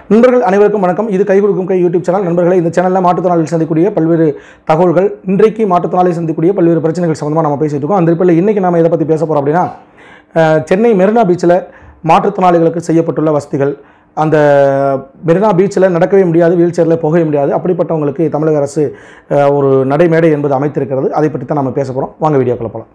நண்பர்கள் அனைவருக்கும் வணக்கம் இது கை கொடுக்கும் கை யூடியூப் சேனல் நண்பர்களே இந்த சேனலில் மாற்றுத்திறனாளிகள் சந்திக்கக்கூடிய பல்வேறு தகவல்கள் இன்றைக்கு மாற்றுத்திறனாளிகள் சந்திக்கக்கூடிய பல்வேறு பிரச்சனைகள் சம்மந்தமாக நம்ம பேசிட்டு இருக்கோம் அந்த இருப்பில் இன்றைக்கி நம்ம இதை பற்றி பேச போகிறோம் அப்படின்னா அஹ், சென்னை மெரினா பீச்சில் மாற்றுத்திறனாளிகளுக்கு செய்யப்பட்டுள்ள வசதிகள் அந்த மெரினா பீச்சில் நடக்கவே முடியாது வீல் சேரில் போகவே முடியாது அப்படிப்பட்டவங்களுக்கு தமிழக அரசு அஹ், ஒரு நடைமேடை என்பது அமைத்திருக்கிறது அதை பற்றி தான் நம்ம பேச போகிறோம் வாங்க வீடியோக்குள்ள போகலாம்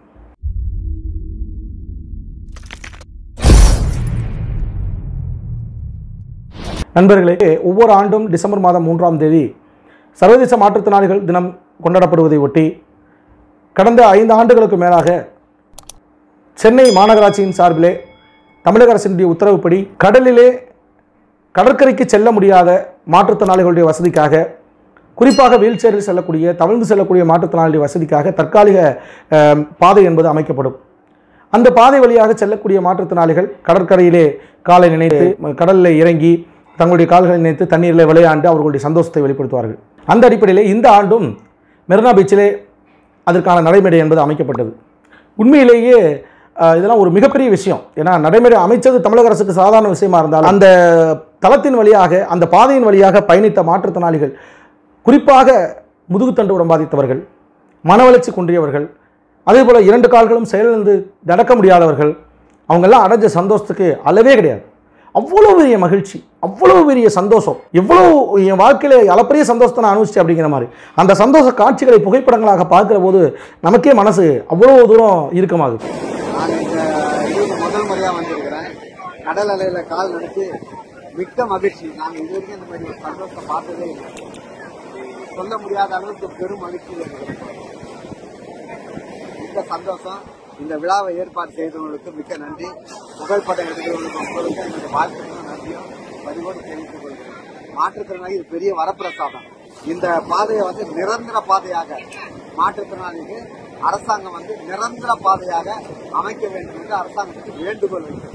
நண்பர்களே ஒவ்வொரு ஆண்டும் டிசம்பர் மாதம் மூன்றாம் தேதி சர்வதேச மாற்றுத்திறனாளிகள் தினம் கொண்டாடப்படுவதை ஒட்டி கடந்த ஐந்து ஆண்டுகளுக்கு மேலாக சென்னை மாநகராட்சியின் சார்பிலே தமிழக அரசினுடைய உத்தரவுப்படி கடலிலே கடற்கரைக்கு செல்ல முடியாத மாற்றுத்திறனாளிகளுடைய வசதிக்காக குறிப்பாக வீல் சேரில் செல்லக்கூடிய தவழ்ந்து செல்லக்கூடிய மாற்றுத்திறனாளிகளுடைய வசதிக்காக தற்காலிக அஹ், பாதை என்பது அமைக்கப்படும் அந்த பாதை வழியாக செல்லக்கூடிய மாற்றுத்திறனாளிகள் கடற்கரையிலே காலை நினைத்து கடலில் இறங்கி தங்களுடைய கால்களை நினைத்து தண்ணீரில் விளையாண்டு அவர்களுடைய சந்தோஷத்தை வெளிப்படுத்துவார்கள் அந்த அடிப்படையிலே இந்த ஆண்டும் மெரினா பீச்சிலே அதற்கான நடைமுறை என்பது அமைக்கப்பட்டது உண்மையிலேயே அஹ், இதெல்லாம் ஒரு மிகப்பெரிய விஷயம் ஏன்னா நடைமுறை அமைச்சது தமிழக அரசுக்கு சாதாரண விஷயமா இருந்தாலும் அந்த தளத்தின் வழியாக அந்த பாதையின் வழியாக பயணித்த மாற்றுத்திறனாளிகள் குறிப்பாக முதுகுத்தண்டு உடம் பாதித்தவர்கள் மனவளர்ச்சி குன்றியவர்கள் அதே போல் இரண்டு கால்களும் செயலிழந்து நடக்க முடியாதவர்கள் அவங்கெல்லாம் அடைஞ்ச சந்தோஷத்துக்கு அளவே கிடையாது அவ்வளோ பெரிய மகிழ்ச்சி அவ்வளோ பெரிய சந்தோஷம் எவ்வளோ என் வாழ்க்கையில் அளப்பரிய சந்தோஷத்தை நான் அனுபவிச்சேன் அப்படிங்கிற மாதிரி அந்த சந்தோஷ காட்சிகளை புகைப்படங்களாக பார்க்கிற போது நமக்கே மனசு அவ்வளோ தூரம் இறுக்கமாகுது நான் இந்த இதுக்கு முதல் முறையா வந்திருக்கிறேன் கடல் அலையில கால் நினைச்சு மிக்க மகிழ்ச்சி நான் இது வரைக்கும் இந்த மாதிரி ஒரு சந்தோஷத்தை பார்த்ததே இல்லை சொல்ல முடியாத அளவுக்கு பெரும் மகிழ்ச்சி இருக்கிறேன் மிக்க சந்தோஷம் இந்த விழாவை ஏற்பாடு செய்தவங்களுக்கு மிக்க நன்றி புகைப்படம் எடுக்கிறவங்களுக்கு உங்களுக்கு என்னுடைய வாழ்க்கைக்கும் நன்றியும் பதிவோடு தெரிவித்துக் கொள்கிறேன் மாற்றுத்திறனாளி இது பெரிய வரப்பிரசாதம் இந்த பாதையை வந்து நிரந்தர பாதையாக மாற்றுத்திறனாளிக்கு அரசாங்கம் வந்து நிரந்தர பாதையாக அமைக்க வேண்டும் என்று அரசாங்கத்துக்கு வேண்டுகோள் வைக்கிறது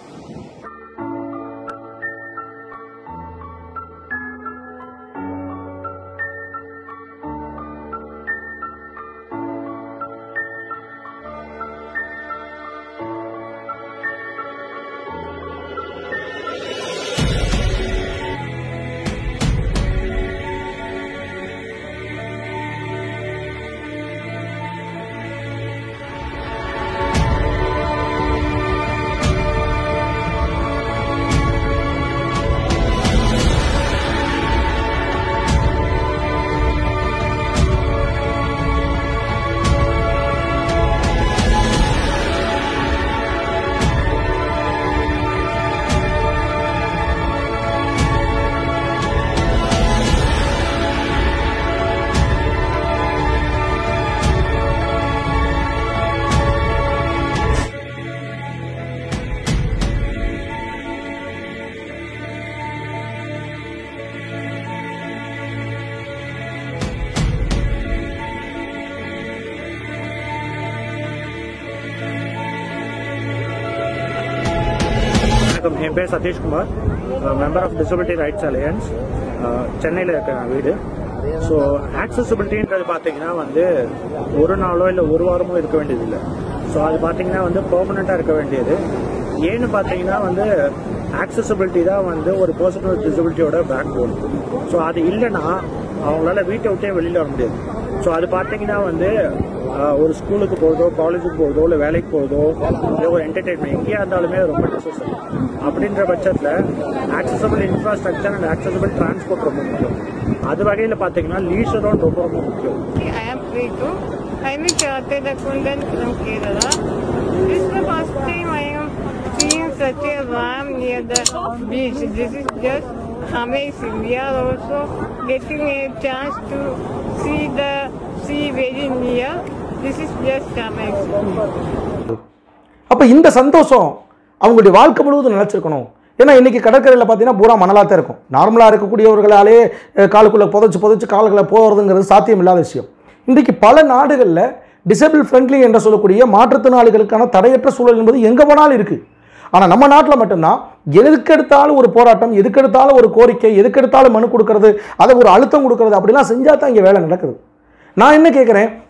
வணக்கம் என் பேர் Sathishkumar member of disability rights alliance சென்னையில் இருக்க என் வீடு ஸோ ஆக்சசிபிலிட்டின்றது பார்த்தீங்கன்னா வந்து ஒரு நாளோ இல்லை ஒரு வாரமோ இருக்க வேண்டியது இல்லை ஸோ அது பார்த்தீங்கன்னா வந்து பெர்மனெண்ட்டாக இருக்க வேண்டியது ஏன்னு பார்த்தீங்கன்னா வந்து ஆக்சசிபிலிட்டி தான் வந்து ஒரு பர்சன் வித் டிசபிலிட்டியோட பேக் போன் ஸோ அது இல்லைன்னா அவங்களால வீட்டை விட்டே வெளியில் வர முடியாது ஸோ அது பார்த்தீங்கன்னா வந்து ஆஹ், ஒரு ஸ்கூலுக்கு போகிறதோ காலேஜுக்கு போகிறதோ இல்லை வேலைக்கு போகிறதோ இல்லை ஒரு என்டர்டெயின்மெண்ட் எங்கேயா இருந்தாலுமே ரொம்ப நெசசரி அப்படின்ற பட்சத்தில் accessible infrastructure and accessible transport ரொம்ப முக்கியம் அது வகையில் பார்த்தீங்கன்னா லீஷரும் ரொம்ப ரொம்ப முக்கியம் I am Preetu. I am a chartered accountant from Kerala. This is the first time I am seeing such a ram near the beach. This is just amazing. We are also getting a chance to see the sea very near. This is just amazing. அப்போ இந்த சந்தோஷம் அவங்களுடைய வாழ்க்கை முழுவதும் நிலச்சிருக்கணும் ஏன்னா இன்றைக்கி கடற்கரையில் பார்த்தீங்கன்னா பூரா மணலாக தான் இருக்கும் நார்மலாக இருக்கக்கூடியவர்களாலே அஹ், காலுக்குள்ளே புதைச்சு புதைச்சு கால்களை போகிறதுங்கிறது சாத்தியம் இல்லாத விஷயம் இன்றைக்கு பல நாடுகளில் டிசபிள் ஃப்ரெண்ட்லி என்று சொல்லக்கூடிய மாற்றுத்திறனாளிகளுக்கான தடையற்ற சூழல் என்பது எங்கே போனாலும் இருக்குது ஆனால் நம்ம நாட்டில் மட்டும்தான் எதுக்கெடுத்தாலும் ஒரு போராட்டம் எதுக்கெடுத்தாலும் ஒரு கோரிக்கை எதுக்கெடுத்தாலும் மனு கொடுக்கறது அதை ஒரு அழுத்தம் கொடுக்கறது அப்படிலாம் செஞ்சால் தான் இங்கே வேலை நடக்குது நான் என்ன கேட்குறேன்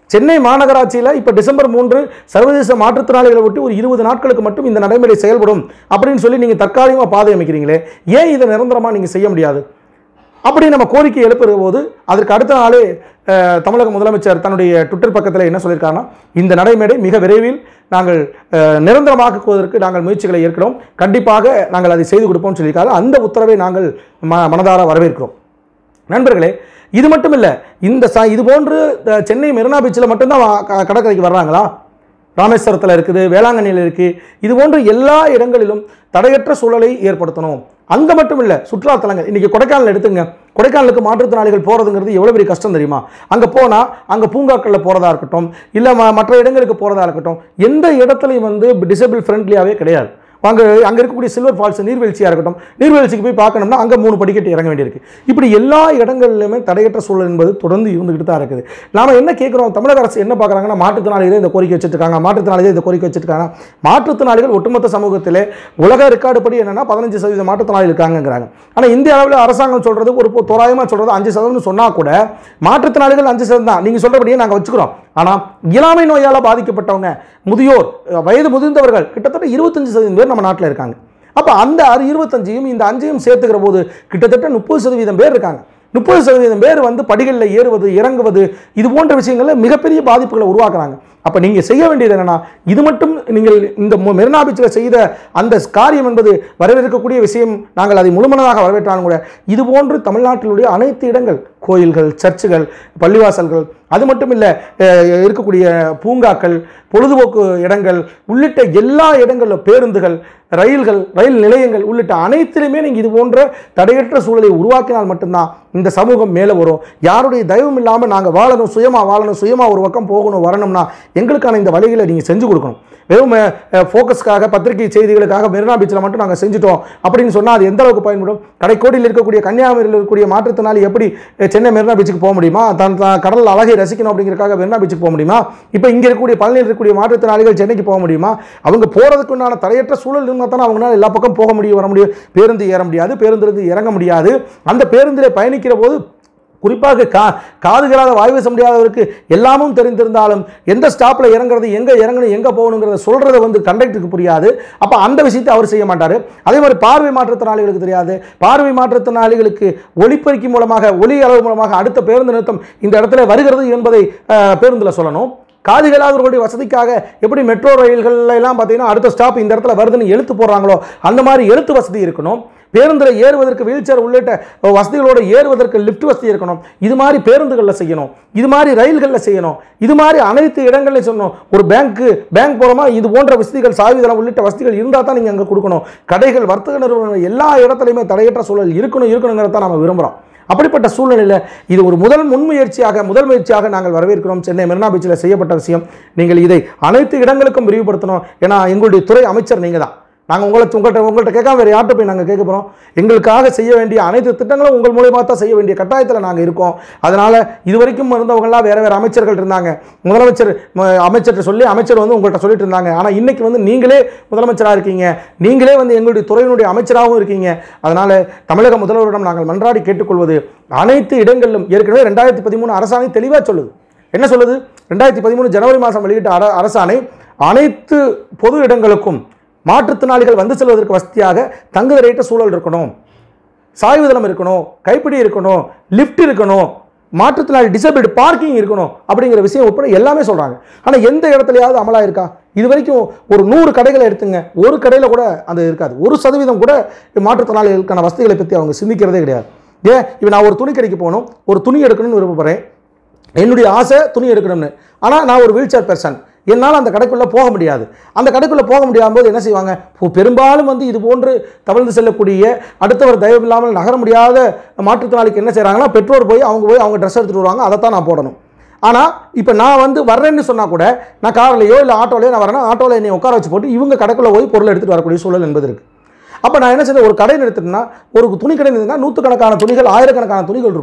சென்னை மாநகராட்சியில் இப்போ டிசம்பர் மூன்று சர்வதேச மாற்றுத்திறனாளிகளை ஒட்டி ஒரு இருபது நாட்களுக்கு மட்டும் இந்த நடைமுறை செயல்படும் அப்படின்னு சொல்லி நீங்கள் தற்காலிகமாக பாதை அமைக்கிறீங்களே ஏன் இதை நிரந்தரமாக நீங்கள் செய்ய முடியாது அப்படி நம்ம கோரிக்கை எழுப்புற போது அதற்கு அடுத்த நாளே அஹ், தமிழக முதலமைச்சர் தன்னுடைய ட்விட்டர் பக்கத்தில் என்ன சொல்லியிருக்காருன்னா இந்த நடைமுறை மிக விரைவில் நாங்கள் அஹ், நிரந்தரமாக்குவதற்கு நாங்கள் முயற்சிகளை ஏற்கிறோம் கண்டிப்பாக நாங்கள் அதை செய்து கொடுப்போம்னு சொல்லியிருக்காரு அந்த உத்தரவை நாங்கள் ம மனதார வரவேற்கிறோம் நண்பர்களே இது மட்டும் இல்லை இந்த ச இது போன்று அஹ், சென்னை மெரினா பீச்சில் மட்டும்தான் வா- க- கடற்கரைக்கு வர்றாங்களா ராமேஸ்வரத்தில் இருக்குது வேளாங்கண்ணியில் இருக்குது இது போன்ற எல்லா இடங்களிலும் தடையற்ற சூழலை ஏற்படுத்தணும் அங்கே மட்டும் இல்லை சுற்றுலாத்தலங்கள் இன்றைக்கி கொடைக்கானல் எடுத்துங்க கொடைக்கானலுக்கு மாற்றுத்திறனாளிகள் போகிறதுங்கிறது எவ்வளோ பெரிய கஷ்டம் தெரியுமா அங்கே போனால் அங்கே பூங்காக்களில் போகிறதா இருக்கட்டும் இல்லை ம மற்ற இடங்களுக்கு போகிறதா இருக்கட்டும் எந்த இடத்துலையும் வந்து டிசபிள் ஃப்ரெண்ட்லியாகவே கிடையாது அங்கே அங்கே இருக்கக்கூடிய சில்வர் ஃபால்ஸ் நீர்வீழ்ச்சியாக இருக்கட்டும் நீர்வீழ்ச்சிக்கு போய் பார்க்கணும்னா அங்கே மூணு படிக்கட்டு இறங்க வேண்டியிருக்கு இப்படி எல்லா இடங்கள்லையுமே தடையற்ற சூழல் என்பது தொடர்ந்து இருந்துகிட்டு தான் இருக்குது நாம என்ன கேட்குறோம் தமிழக அரசு என்ன பார்க்குறாங்கன்னா மாற்றுத்திறனாளிகளே இந்த கோரிக்கை வச்சுருக்காங்க மாற்றுத்திறனாளிகளே இந்த கோரிக்கை வச்சுருக்காங்க மாற்றுத்திறனாளிகள் ஒட்டுமொத்த சமூகத்திலே உலக ரெக்கார்டு படி என்னன்னா பதினஞ்சு சதவீத மாற்றுத்திறனாளிகள் இருக்காங்கங்கிறாங்க ஆனால் இந்திய அளவில் அரசாங்கம் சொல்கிறது ஒரு பொ- தோராயமா சொல்கிறது அஞ்சு சதவீதம் சொன்னால் கூட மாற்றுத்திறனாளிகள் அஞ்சு சதவீதம் தான் நீங்கள் சொல்கிறபடியே நாங்கள் வச்சுக்கிறோம் ஆனால் இயலாமை நோயால் பாதிக்கப்பட்டவங்க முதியோர் அஹ், வயது முதிர்ந்தவர்கள் கிட்டத்தட்ட இருபத்தஞ்சு சதவீதம் பேர் நம்ம நாட்டில் இருக்காங்க அப்போ அந்த அறு இருபத்தஞ்சையும் இந்த அஞ்சையும் சேர்த்துக்கிற போது கிட்டத்தட்ட முப்பது சதவீதம் பேர் இருக்காங்க முப்பது சதவீதம் பேர் வந்து படிகளில் ஏறுவது இறங்குவது இது போன்ற விஷயங்களில் மிகப்பெரிய பாதிப்புகளை உருவாக்குறாங்க அப்போ நீங்கள் செய்ய வேண்டியது என்னன்னா இது மட்டும் நீங்கள் இந்த மு- மெரினா பீச்சில் செய்த அந்த காரியம் என்பது வரவேற்கக்கூடிய விஷயம் நாங்கள் அதை முழுமனதாக வரவேற்றாலும் கூட இது போன்று தமிழ்நாட்டிலுடைய அனைத்து இடங்கள் கோயில்கள் சர்ச்சுகள் பள்ளிவாசல்கள் அது மட்டும் இல்லை இருக்கக்கூடிய பூங்காக்கள் பொழுதுபோக்கு இடங்கள் உள்ளிட்ட எல்லா இடங்களிலும் பேருந்துகள் ரயில்கள் ரயில் நிலையங்கள் உள்ளிட்ட அனைத்திலுமே நீங்கள் இது போன்ற தடையற்ற சூழலை உருவாக்கினால் மட்டும்தான் இந்த சமூகம் மேலே வரும் யாருடைய தயவும் இல்லாமல் நாங்கள் வாழணும் சுயமாக வாழணும் சுயமாக ஒரு பக்கம் போகணும் வரணும்னா எங்களுக்கான இந்த வழிகளை நீங்கள் செஞ்சு கொடுக்கணும் வெறும் ஃபோக்கஸ்க்காக பத்திரிகை செய்திகளுக்காக மெரினா பீச்சில் மட்டும் நாங்கள் செஞ்சுட்டோம் அப்படின்னு சொன்னால் அது எந்த அளவுக்கு பயன்படும் கடைக்கோடியில் இருக்கக்கூடிய கன்னியாகுமரியில் இருக்கக்கூடிய மாற்றுத்திறனாளி எப்படி அஹ், சென்னை மெரினா பீச்சுக்கு போக முடியுமா தன் தான் கடல் அழகை ரசிக்கணும் அப்படிங்கிறதுக்காக மெரினா பீச்சுக்கு போக முடியுமா இப்போ இங்கே இருக்கக்கூடிய பழனியில் இருக்கக்கூடிய மாற்றுத்திறனாளிகள் சென்னைக்கு போக முடியுமா அவங்க போகிறதுக்கு உண்டான தடையற்ற சூழல் இருந்தால் தானே அவங்களால எல்லா பக்கம் போக முடியும் வர முடியும் பேருந்து ஏற முடியாது பேருந்திலிருந்து இறங்க முடியாது அந்த பேருந்தில் பயணிக்கிற போது குறிப்பாக கா காது கேளாத வாய் பேச முடியாதவருக்கு எல்லாமும் தெரிந்திருந்தாலும் எந்த ஸ்டாப்பில் இறங்குறது எங்கே இறங்கணும் எங்கே போகணுங்கிறத சொல்கிறத வந்து கண்டக்டருக்கு புரியாது அப்போ அந்த விஷயத்தை அவர் செய்ய மாட்டார் அதே மாதிரி பார்வை மாற்றுத்திறனாளிகளுக்கு தெரியாது பார்வை மாற்றுத்திறனாளிகளுக்கு ஒளிப்பெருக்கி மூலமாக ஒலி அளவு மூலமாக அடுத்த பேருந்து நிறுத்தம் இந்த இடத்துல வருகிறது என்பதை பேருந்தில் சொல்லணும் காது கேளாதவர்களுடைய வசதிக்காக எப்படி மெட்ரோ ரயில்கள்ல எல்லாம் பார்த்தீங்கன்னா அடுத்த ஸ்டாப் இந்த இடத்துல வருதுன்னு எழுத்து போடுறாங்களோ அந்த மாதிரி எழுத்து வசதி இருக்கணும் பேருந்தில் ஏறுவதற்கு வீல் சேர் உள்ளிட்ட வசதிகளோடு ஏறுவதற்கு லிஃப்ட் வசதி இருக்கணும் இது மாதிரி பேருந்துகளில் செய்யணும் இது மாதிரி ரயில்களில் செய்யணும் இது மாதிரி அனைத்து இடங்கள்லையும் சொல்லணும் ஒரு பேங்க்கு பேங்க் போகிறோமா இது போன்ற வசதிகள் சாவிதளம் உள்ளிட்ட வசதிகள் இருந்தால் தான் நீங்கள் அங்கே கொடுக்கணும் கடைகள் வர்த்தக நிறுவனங்கள் எல்லா இடத்துலையுமே தடையற்ற சூழல் இருக்கணும் இருக்கணுங்கிறத தான் நம்ம விரும்புகிறோம் அப்படிப்பட்ட சூழ்நிலையில் இது ஒரு முதல் முன்முயற்சியாக முதல் முயற்சியாக நாங்கள் வரவேற்கிறோம் சென்னை மெரினா பீச்சில் செய்யப்பட்ட விஷயம் நீங்கள் இதை அனைத்து இடங்களுக்கும் விரிவுபடுத்தணும் ஏன்னா எங்களுடைய துறை அமைச்சர் நீங்கள் தான் நாங்கள் உங்களை உங்கள்கிட்ட உங்கள்கிட்ட கேட்காம வேறு யார்கிட்ட போய் நாங்கள் கேட்க போகிறோம் எங்களுக்காக செய்ய வேண்டிய அனைத்து திட்டங்களும் உங்கள் மூலியமாக தான் செய்ய வேண்டிய கட்டாயத்தில் நாங்கள் இருக்கோம் அதனால் இதுவரைக்கும் இருந்தவங்களாம் வேறு வேறு அமைச்சர்கள் இருந்தாங்க முதலமைச்சர் ம- அமைச்சர்கிட்ட சொல்லி அமைச்சர் வந்து உங்கள்கிட்ட சொல்லிட்டு இருந்தாங்க ஆனால் இன்னைக்கு வந்து நீங்களே முதலமைச்சராக இருக்கீங்க நீங்களே வந்து எங்களுடைய துறையினுடைய அமைச்சராகவும் இருக்கீங்க அதனால் தமிழக முதல்வரிடம் நாங்கள் மன்றாடி கேட்டுக்கொள்வது அனைத்து இடங்களிலும் ஏற்கனவே ரெண்டாயிரத்தி பதிமூணு அரசாணை தெளிவாக சொல்லுது என்ன சொல்லுது ரெண்டாயிரத்தி பதிமூணு ஜனவரி மாதம் வெளியிட்ட அர அரசாணை அனைத்து பொது இடங்களுக்கும் மாற்றுத்திறனாளிகள் வந்து செல்வதற்கு வசதியாக தங்குதடையற்ற சூழல் இருக்கணும் சாய்வுதளம் இருக்கணும் கைப்பிடி இருக்கணும் லிஃப்ட் இருக்கணும் மாற்றுத்திறனாளி டிசபிலிட்டி பார்க்கிங் இருக்கணும் அப்படிங்கிற விஷயம் உட்பட எல்லாமே சொல்கிறாங்க ஆனால் எந்த இடத்துலையாவது அமலாக இருக்கா இது வரைக்கும் ஒரு நூறு கடைகளை எடுத்துங்க ஒரு கடையில் கூட அந்த இருக்காது ஒரு சதவீதம் கூட மாற்றுத்திறனாளிகளுக்கான வசதிகளை பற்றி அவங்க சிந்திக்கிறதே கிடையாது ஏன் இப்போ நான் ஒரு துணி கடைக்கு போகணும் ஒரு துணி எடுக்கணும்னு விருப்பப்படுறேன் என்னுடைய ஆசை துணி எடுக்கணும்னு ஆனால் நான் ஒரு வீல் சேர் பர்சன் என்னால் அந்த கடைக்குள்ளே போக முடியாது அந்த கடைக்குள்ளே போக முடியாத போது என்ன செய்வாங்க இப்போ பெரும்பாலும் வந்து இது போன்று தவழ்ந்து செல்லக்கூடிய அடுத்தவர் தயவு இல்லாமல் நகர முடியாத மாற்றுத்திறனாளிக்கு என்ன செய்கிறாங்கன்னா பெற்றோர் போய் அவங்க போய் அவங்க ட்ரெஸ் எடுத்துகிட்டு வருவாங்க அதை தான் நான் போடணும் ஆனால் இப்போ நான் வந்து வர்றேன்னு சொன்னால் கூட நான் கார்லையோ இல்லை ஆட்டோலையோ நான் வரேன்னா ஆட்டோவில் என்னை உட்கார வச்சு போட்டு இவங்க கடைக்குள்ளே போய் பொருள் எடுத்துகிட்டு வரக்கூடிய சூழல் என்பது இருக்குது அப்போ நான் என்ன செய்யணும் ஒரு கடை நிறுத்தினா ஒரு துணி கடை நிறுத்தினா நூற்றுக்கணக்கான துணிகள் ஆயிரக்கணக்கான துணிகள் இருக்கும்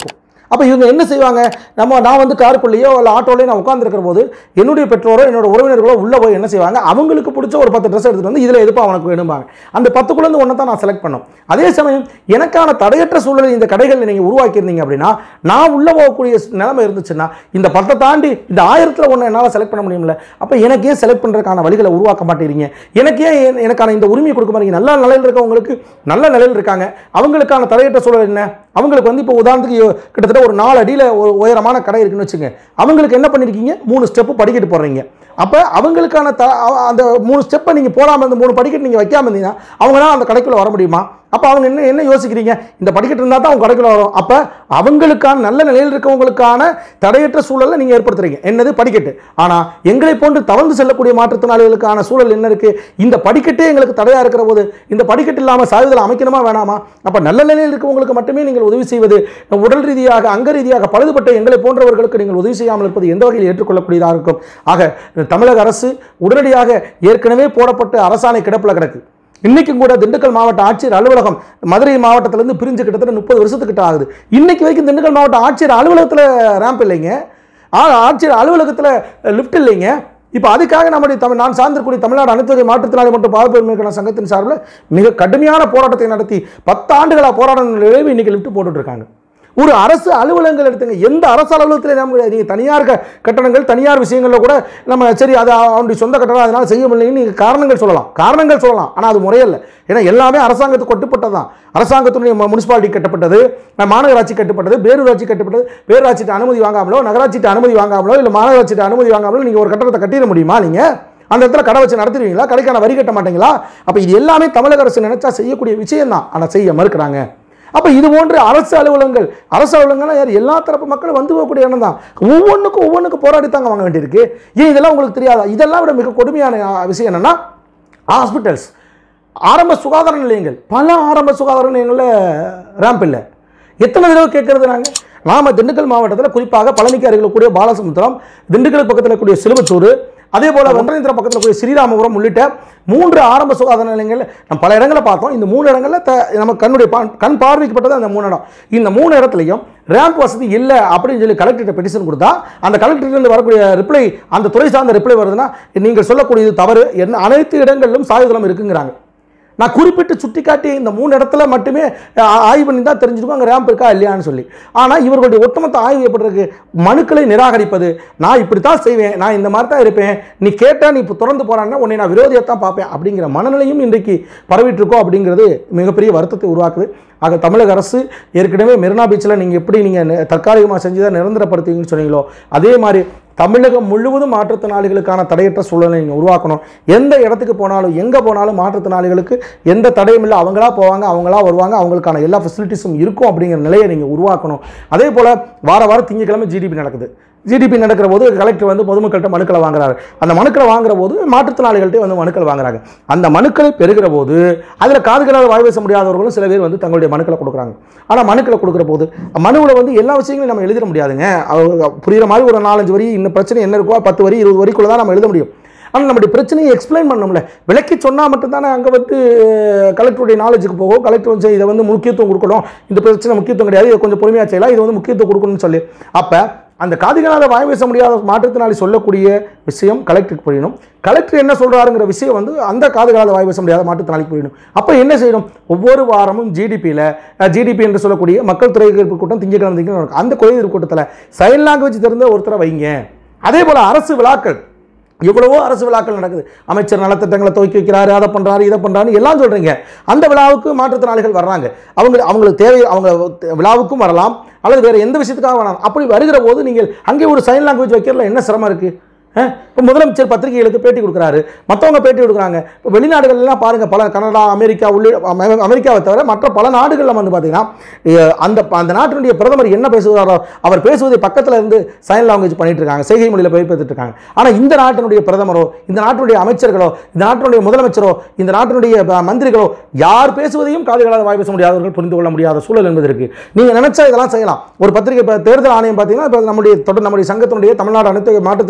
அப்போ இவங்க என்ன செய்வாங்க நம்ம நான் வந்து காருக்குள்ளேயோ இல்லை ஆட்டோலையோ நான் உட்காந்துருக்கிற போது என்னுடைய பெற்றோரோ என்னோட உறவினர்களோ உள்ளே போய் என்ன செய்வாங்க அவங்களுக்கு பிடிச்ச ஒரு பத்து ட்ரெஸ் எடுத்துகிட்டு வந்து இதில் எதுப்பா அவனுக்கு வேணும்பாங்க அந்த பத்துக்குள்ளேருந்து ஒன்றை தான் நான் செலக்ட் பண்ணோம் அதே சமயம் எனக்கான தடையற்ற சூழலை இந்த கடைகளில் நீங்கள் உருவாக்கியிருந்தீங்க அப்படின்னா நான் உள்ளே போகக்கூடிய நிலைமை இருந்துச்சுன்னா இந்த பத்தை தாண்டி இந்த ஆயிரத்தில் ஒன்று என்னால் செலக்ட் பண்ண முடியும்ல அப்போ எனக்கு ஏன் செலக்ட் பண்ணுறதுக்கான வழிகளை உருவாக்க மாட்டேங்கிறீங்க எனக்கு ஏன் என்- எனக்கான இந்த உரிமையை கொடுக்க மாட்டேங்க நல்ல நிலையில் இருக்கவங்களுக்கு நல்ல நிலையில் இருக்காங்க அவங்களுக்கான தடையற்ற சூழல் என்ன அவங்களுக்கு வந்து இப்போ உதாரணத்துக்கு யோ- கிட்டத்தட்ட ஒரு நாலு அடியில் ஒரு உயரமான கடை இருக்குன்னு வச்சுங்க அவங்களுக்கு என்ன பண்ணியிருக்கீங்க மூணு ஸ்டெப்பு படிக்கட்டு போடுறீங்க அப்போ அவங்களுக்கான த அ- அந்த மூணு ஸ்டெப்பை நீங்கள் போடாமல் இந்த மூணு படிக்கட்டு நீங்கள் வைக்காம இருந்தீங்கன்னா அவங்களால அந்த கடைக்குள்ளே வர முடியுமா அப்போ அவங்க என்ன என்ன யோசிக்கிறீங்க இந்த படிக்கட்டு இருந்தால் தான் அவங்க கடைக்குள்ள வரும் அப்போ அவங்களுக்கான நல்ல நிலையில் இருக்கவங்களுக்கான தடையற்ற சூழலை நீங்கள் ஏற்படுத்துறீங்க என்னது படிக்கட்டு ஆனால் எங்களை போன்று தவழ்ந்து செல்லக்கூடிய மாற்றுத்திறனாளிகளுக்கான சூழல் என்ன இருக்குது இந்த படிக்கட்டே எங்களுக்கு தடையாக இருக்கிற போது இந்த படிக்கட்டு இல்லாமல் சாயுதல் அமைக்கணுமா வேணாமா அப்போ நல்ல நிலையில் இருக்கவங்களுக்கு மட்டுமே நீங்கள் உதவி செய்வது உடல் ரீதியாக அங்க ரீதியாக பழுதுபட்ட எங்களை போன்றவர்களுக்கு நீங்கள் உதவி செய்யாமல் இருப்பது எந்த வகையில் ஏற்றுக்கொள்ளக்கூடியதாக இருக்கும் ஆக தமிழக அரசு உடனடியாக ஏற்கனவே போடப்பட்ட அரசாணை கிடப்பில் கிடக்கு இன்னைக்கும் கூட திண்டுக்கல் மாவட்ட ஆட்சியர் அலுவலகம் மதுரை மாவட்டத்திலேருந்து பிரிஞ்சு கிட்டத்தட்ட முப்பது வருஷத்துக்கிட்ட ஆகுது இன்னைக்கு வரைக்கும் திண்டுக்கல் மாவட்ட ஆட்சியர் அலுவலகத்தில் ரேம்ப் இல்லைங்க ஆ ஆட்சியர் அலுவலகத்தில் லிஃப்ட் இல்லைங்க இப்போ அதுக்காக நம்முடைய தமிழ் நான் சார்ந்திருக்கக்கூடிய தமிழ்நாடு அனைத்து மாற்றுத்திறனாளி மற்றும் பாதுகாப்பு சங்கத்தின் சார்பில் மிக கடுமையான போராட்டத்தை நடத்தி பத்து ஆண்டுகளாக போராட்டம் விளைவு இன்னைக்கு லிஃப்ட் போட்டுட்டு இருக்காங்க ஒரு அரசு அலுவலகங்கள் எடுத்துங்க எந்த அரசு அலுவலகத்தில் நம்ம நீங்கள் தனியார் க- கட்டணங்கள் தனியார் விஷயங்களில் கூட நம்ம சரி அது அவனுடைய சொந்த கட்டணம் அதனால் செய்ய முடியலைன்னு நீங்கள் காரணங்கள் சொல்லலாம் காரணங்கள் சொல்லலாம் ஆனால் அது முறையல்ல ஏன்னா எல்லாமே அரசாங்கத்துக்கு கொட்டுப்பட்டது தான் அரசாங்கத்தினுடைய முனிசிபாலிட்டி கட்டப்பட்டது அஹ் மாநகராட்சி கட்டப்பட்டது பேரூராட்சி கட்டப்பட்டது பேரூராட்சிட்டு அனுமதி வாங்காமலோ நகராட்சிட்டு அனுமதி வாங்காமலோ இல்லை மாநகராட்சிட்டு அனுமதி வாங்காமலோ நீங்கள் ஒரு கட்டடத்தை கட்டிட முடியுமா நீங்கள் அந்த இடத்துல கடை வச்சு நடத்துவீங்களா கடைக்கான வரி கட்ட மாட்டீங்களா அப்போ இது எல்லாமே தமிழக அரசு நினைச்சா செய்யக்கூடிய விஷயம் தான் ஆனால் செய்ய மறுக்கிறாங்க அப்போ இது போன்ற அரசு அலுவலகங்கள் அரசு அலுவலகங்கள்லாம் யார் எல்லா தரப்பு மக்களும் வந்து போகக்கூடிய இடம் தான் ஒவ்வொன்றுக்கும் ஒவ்வொன்றுக்கும் போராடி தாங்க வாங்க வேண்டியிருக்கு ஏன் இதெல்லாம் உங்களுக்கு தெரியாதா இதெல்லாம் விட மிக கொடுமையான அஹ், விஷயம் என்னன்னா ஹாஸ்பிட்டல்ஸ் ஆரம்ப சுகாதார நிலையங்கள் பல ஆரம்ப சுகாதார நிலையங்களில் ரேம்ப் இல்லை எத்தனை தடவை கேட்கறது நாங்கள் நாம திண்டுக்கல் மாவட்டத்தில் குறிப்பாக பழனிக்கு அருகில் கூடிய பாலசமுத்திரம் திண்டுக்கல் பக்கத்தில் இருக்கக்கூடிய சிலுவத்தூர் அதே போல் வந்தனேந்திரம் பக்கத்தில் கூடிய ஸ்ரீராமபுரம் உள்ளிட்ட மூன்று ஆரம்ப சுகாதார நிலையங்கள் நம்ம பல இடங்களில் பார்த்தோம் இந்த மூணு இடங்களில் த நம்ம கண்ணுடைய பா- கண் பார்வைக்கப்பட்டது அந்த மூணு இடம் இந்த மூணு இடத்துலையும் ரேம்ப் வசதி இல்லை அப்படின்னு சொல்லி கலெக்டர்கிட்ட பெட்டிஷன் கொடுத்தா அந்த கலெக்டர்லேருந்து வரக்கூடிய ரிப்ளை அந்த துறை சார்ந்த ரிப்ளை வருதுன்னா நீங்கள் சொல்லக்கூடியது தவறு என்ன அனைத்து இடங்களிலும் சாயுதளம் இருக்குங்கிறாங்க நான் குறிப்பிட்டு சுட்டிக்காட்டி இந்த மூணு இடத்துல மட்டுமே ஆ- ஆய்வு பண்ணி தான் தெரிஞ்சிருக்கும் அங்கே ரேம்ப் இருக்கா இல்லையான்னு சொல்லி ஆனால் இவர்களுடைய ஒட்டுமொத்த ஆய்வு எப்படி இருக்கு மனுக்களை நிராகரிப்பது நான் இப்படி தான் செய்வேன் நான் இந்த மாதிரி தான் இருப்பேன் நீ கேட்டால் நீ இப்போ திறந்து போறான்னா உன்னை நான் விரோதியாக தான் பார்ப்பேன் அப்படிங்கிற மனநிலையும் இன்றைக்கு பரவிட்டு இருக்கோம் அப்படிங்கிறது மிகப்பெரிய வருத்தத்தை உருவாக்குது ஆக தமிழக அரசு ஏற்கனவே மெரினா பீச்சில் நீங்கள் எப்படி நீங்கள் தற்காலிகமாக செஞ்சு தான் நிரந்தரப்படுத்துவீங்கன்னு சொன்னீங்களோ அதே மாதிரி தமிழகம் முழுவதும் மாற்றுத்திறனாளிகளுக்கான தடையற்ற சூழலை நீங்கள் உருவாக்கணும் எந்த இடத்துக்கு போனாலும் எங்கே போனாலும் மாற்றுத்திறனாளிகளுக்கு எந்த தடையும் இல்லை அவங்களா போவாங்க அவங்களா வருவாங்க அவங்களுக்கான எல்லா ஃபெசிலிட்டிஸும் இருக்கும் அப்படிங்கிற நிலையை நீங்கள் உருவாக்கணும் அதே போல் வார வாரம் திங்கட்கிழமை ஜிடிபி நடக்குது ஜிடிபி நடக்கிற போது கலெக்டர் வந்து பொதுமக்கள்கிட்ட மனுக்களை வாங்குறாரு அந்த மனுக்களை வாங்குற போது மாற்றுத்திறனாளிகள்கிட்ட வந்து மனுக்கள் வாங்குறாங்க அந்த மனுக்களை பெறுகிற போது அதில் காதுகளால் வாய் பேச முடியாதவர்களும் சில பேர் வந்து தங்களுடைய மனுக்களை கொடுக்குறாங்க ஆனால் மனுக்களை கொடுக்குற போது மனுவில் வந்து எல்லா விஷயங்களையும் நம்ம எழுதிட முடியாதுங்க அவங்க புரியுற மாதிரி ஒரு நாலஞ்சு வரி இந்த பிரச்சனை என்ன இருக்கோ பத்து வரி இருபது வரிக்குள்ள தான் நம்ம எழுத முடியும் ஆனால் நம்முடைய பிரச்சனையை எக்ஸ்பிளைன் பண்ணணும்ல விளக்கி சொன்னால் மட்டும்தானே அங்கே வந்து கலெக்டருடைய நாலேஜுக்கு போகும் கலெக்டர் வந்து இதை வந்து முக்கியத்துவம் கொடுக்கணும் இந்த பிரச்சனை முக்கியத்துவம் கிடையாது இதை கொஞ்சம் பொறுமையாக செய்யலாம் இது வந்து முக்கியத்துவம் கொடுக்கணும்னு சொல்லி அப்போ அந்த காதுகளால் வாய் பேச முடியாத மாற்றுத்திறனாளி சொல்லக்கூடிய விஷயம் கலெக்டருக்கு புரியணும் கலெக்டர் என்ன சொல்கிறாருங்கிற விஷயம் வந்து அந்த காதுகளால் வாய் பேச முடியாத மாற்றுத்திறனாளிக்கு புரியணும் அப்போ என்ன செய்யணும் ஒவ்வொரு வாரமும் ஜிடிபியில் ஜிடிபி என்று சொல்லக்கூடிய மக்கள் துறை எதிர்ப்பு கூட்டம் திங்கக்கிழமை திங்கக்கிழமை நடக்கும் அந்த குறை எதிர்ப்பு கூட்டத்தில் சைன் லாங்குவேஜ் தெரிந்த ஒருத்தரை வைங்க அதே போல் அரசு விழாக்கள் எவ்வளவோ அரசு விழாக்கள் நடக்குது அமைச்சர் நலத்திட்டங்களை துவக்கி வைக்கிறாரு அதை பண்ணுறாரு இதை பண்ணுறாரு எல்லாம் சொல்கிறீங்க அந்த விழாவுக்கு மாற்றுத்திறனாளிகள் வர்றாங்க அவங்க அவங்களுக்கு தேவை அவங்க விழாவுக்கும் வரலாம் அல்லது வேறு எந்த விஷயத்துக்காக வரலாம் அப்படி வருகிற போது நீங்கள் அங்கே ஒரு சைன் லாங்குவேஜ் வைக்கிறதுல என்ன சிரமம் இருக்குது இப்போ முதலமைச்சர் பத்திரிகைகளுக்கு பேட்டி கொடுக்குறாரு மற்றவங்க பேட்டி கொடுக்குறாங்க இப்போ வெளிநாடுகள்லாம் பாருங்கள் பல கனடா அமெரிக்கா உள்ளிட்ட அமெ- அமெரிக்காவை தவிர மற்ற பல நாடுகளில் வந்து பார்த்தீங்கன்னா அஹ், அந்த அந்த நாட்டினுடைய பிரதமர் என்ன பேசுகிறாரோ அவர் பேசுவதை பக்கத்தில் இருந்து சைன் லாங்குவேஜ் பண்ணிட்டு இருக்காங்க செய்கை மொழியில் பெயர்ப்பெடுத்துட்டு இருக்காங்க ஆனால் இந்த நாட்டினுடைய பிரதமரோ இந்த நாட்டினுடைய அமைச்சர்களோ இந்த நாட்டினுடைய முதலமைச்சரோ இந்த நாட்டினுடைய ப- மந்திரிகளோ யார் பேசுவதையும் காதுகளால் வாய் பேச முடியாதவர்கள் புரிந்து கொள்ள முடியாத சூழல் என்பது இருக்கு நீங்கள் நினைச்சா இதெல்லாம் செய்யலாம் ஒரு பத்திரிகை இப்போ தேர்தல் ஆணையம் பார்த்தீங்கன்னா இப்போ நம்முடைய தொடர் நம்முடைய சங்கத்தினுடைய தமிழ்நாடு அனைத்து மாற்றுத்திறனாளி மற்றும்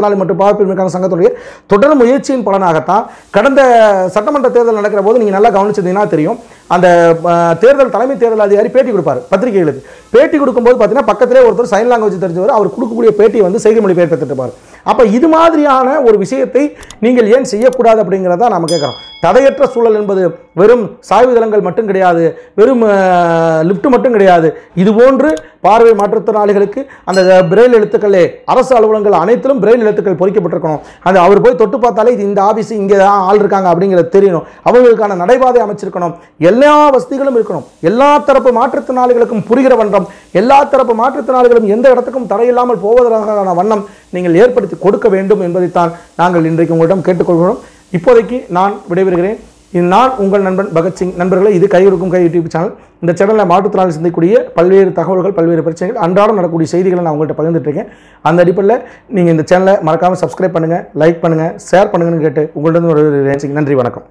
வாழ்ப்பின்மைக்கான சங்கத்துடைய தொடர் முயற்சியின் பலனாகத்தான் கடந்த சட்டமன்ற தேர்தல் நடக்கிற போது நீங்கள் நல்லா கவனிச்சிருந்தீங்கன்னா தெரியும் அந்த அஹ், தேர்தல் தலைமை தேர்தல் அதிகாரி பேட்டி கொடுப்பார் பத்திரிகைகளுக்கு பேட்டி கொடுக்கும்போது பார்த்தீங்கன்னா பக்கத்திலே ஒருத்தர் சைன் லாங்குவேஜ் தெரிஞ்சவர் அவர் கொடுக்கக்கூடிய பேட்டியை வந்து செய்தி மொழி பெயர்த்துட்டு இருப்பார் அப்போ இது மாதிரியான ஒரு விஷயத்தை நீங்கள் ஏன் செய்யக்கூடாது அப்படிங்கிறத நாம கேட்குறோம் தடையற்ற சூழல் என்பது வெறும் சாய்வுதளங்கள் மட்டும் கிடையாது வெறும் லிஃப்ட் மட்டும் கிடையாது இது போன்று பார்வை மாற்றுத்திறனாளிகளுக்கு அந்த பிரெயில் எழுத்துக்களே அரசு அலுவலகங்கள் அனைத்திலும் பிரெயில் எழுத்துக்கள் பொறிக்கப்பட்டிருக்கணும் அது அவர் போய் தொட்டு பார்த்தாலே இது இந்த ஆபீஸ் இங்கே தான் ஆள் இருக்காங்க அப்படிங்கிறது தெரியணும் அவங்களுக்கான நடைபாதை அமைச்சிருக்கணும் எல்லா வசதிகளும் இருக்கணும் எல்லா தரப்பு மாற்றுத்திறனாளிகளுக்கும் புரிகிற வண்ணம் எல்லா தரப்பு மாற்றுத்திறனாளிகளும் எந்த இடத்துக்கும் தடையில்லாமல் போவதற்கான வண்ணம் நீங்கள் ஏற்படுத்தி கொடுக்க வேண்டும் என்பதைத்தான் நாங்கள் இன்றைக்கு உங்களிடம் கேட்டுக்கொள்கிறோம் இப்போதைக்கு நான் விடைபெறுகிறேன் இது நான் உங்கள் நண்பன் பகத்சிங் நண்பர்களே இது கை கொடுக்கும் கை யூடியூப் சேனல் இந்த சேனலில் மாற்றுத்திறனாளி சிந்திக்கூடிய பல்வேறு தகவல்கள் பல்வேறு பிரச்சனைகள் அன்றாடம் நடக்கக்கூடிய செய்திகளை நான் உங்கள்கிட்ட பகிர்ந்துட்டு இருக்கேன் அந்த அடிப்படையில் நீங்கள் இந்த சேனலை மறக்காமல் சப்ஸ்கிரைப் பண்ணுங்கள் லைக் பண்ணுங்கள் ஷேர் பண்ணுங்கன்னு கேட்டு உங்கள்கிட்ட ஒரு நன்றி வணக்கம்